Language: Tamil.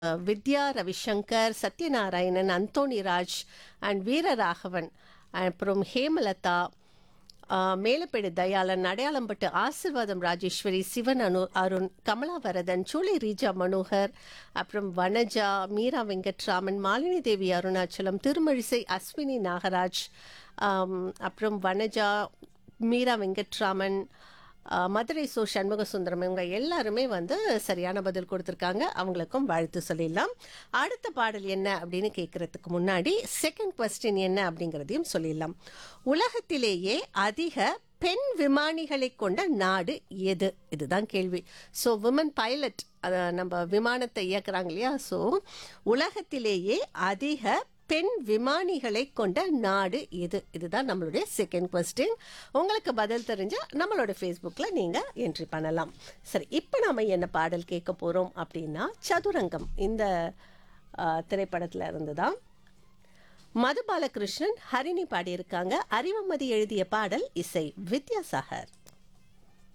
வித்யா ரவிசங்கர் சத்யநாராயணன் அந்தோணி ராஜ் அண்ட் வீரராகவன் அப்புறம் ஹேமலதா ஆஹ், மேலப்பேடு தயாளன் அடையாளம்பட்டு ஆசிர்வாதம் ராஜேஸ்வரி சிவன் அனு அருண் கமலாவரதன் சூளை ரீஜா மனோகர் அப்புறம் வனஜா மீரா வெங்கட்ராமன் மாலினி தேவி அருணாச்சலம் திருமழிசை அஸ்வினி நாகராஜ் ஆம், அப்புறம் வனஜா மீரா வெங்கட்ராமன் ஆஹ், மதுரை சோ சண்முக சுந்தரம் இவங்க எல்லாருமே வந்து சரியான பதில் கொடுத்துருக்காங்க அவங்களுக்கும் வாழ்த்து சொல்லிடலாம் அடுத்த பாடல் என்ன அப்படின்னு கேட்கறதுக்கு முன்னாடி செகண்ட் கொஸ்டின் என்ன அப்படிங்கிறதையும் சொல்லிடலாம் உலகத்திலேயே அதிக பெண் விமானிகளை கொண்ட நாடு எது இதுதான் கேள்வி ஸோ விமன் பைலட் நம்ம விமானத்தை இயக்குறாங்க இல்லையா ஸோ உலகத்திலேயே அதிக பெண் விமானிகளை கொண்ட நாடு எது இதுதான் நம்மளுடைய செகண்ட் கொஸ்டின் உங்களுக்கு பதில் தெரிஞ்சால் நம்மளோட ஃபேஸ்புக்கில் நீங்கள் என்ட்ரி பண்ணலாம் சரி இப்போ நாம என்ன பாடல் கேட்க போகிறோம் அப்படின்னா சதுரங்கம் இந்த திரைப்படத்தில் இருந்து தான் மது பாலகிருஷ்ணன் ஹரிணி பாடியிருக்காங்க அறிவமதி எழுதிய பாடல் இசை வித்யாசாகர்